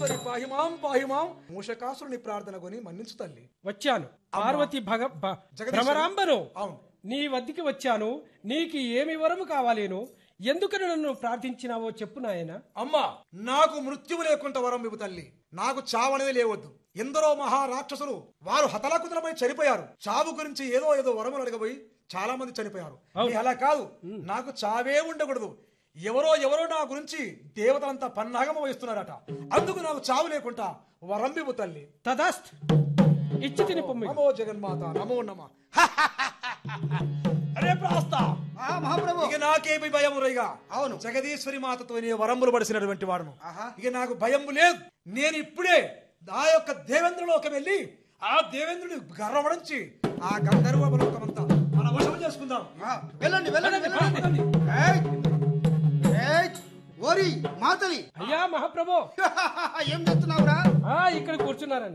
జగదీశ్వరి పాహిమాం పాహిమాం మూషకాసురుని ప్రార్థన కొని మన్నించు తల్లి వచ్చాను పార్వతి భగ భ- జగదీశ్వరి. భ్రమరాంబను అవును నీ వద్దకి వచ్చాను నీకు ఏమి వరము కావాలేను ఎందుకని నన్ను ప్రార్థించినావో చెప్పు నాయన అమ్మా నాకు మృత్యువు లేకుండా వరం ఇవ్వు తల్లి నాకు చావనేది లేవద్దు ఎందరో మహారాక్షసులు వారు హతలకుతలమై చనిపోయారు చావు గురించి ఏదో ఏదో వరములు అడగబోయి చాలా మంది చనిపోయారు నీ అలా కాదు నాకు చావే ఉండకూడదు ఎవరో ఎవరో నా గురించి దేవతలంతా పన్నాగం వహిస్తున్నారట అందుకు నాకు చావు లేకుండా వరం ఇవ్వు తల్లి తదాస్త్ ఇచ్చి తిని పొమ్మి నమో జగన్మాత నమో నమ అరే ప్రాస్త ఆ మహాప్రభు ఇక నాకేమి భయం రైగా అవును. జగదీశ్వరి మాతతో నీ వరములు పడిసినటువంటి వాడును ఆహా. ఇక నాకు భయం లేదు నేను ఇప్పుడే ఆ యొక్క దేవేంద్రలోకి వెళ్ళి ఆ దేవేంద్రుని గర్వపడించి ఆ గంధర్వ లోకమంతా మన వశం చేసుకుందాం ఆ, వెళ్ళండి వెళ్ళండి పదండి, వెళ్ళండి ఏయ్! ఏయ్! ఓరి మాతలి అయ్యా మహాప్రభు ఏం చేస్తున్నావురా ఆ ఇక్కడ కూర్చున్నారండి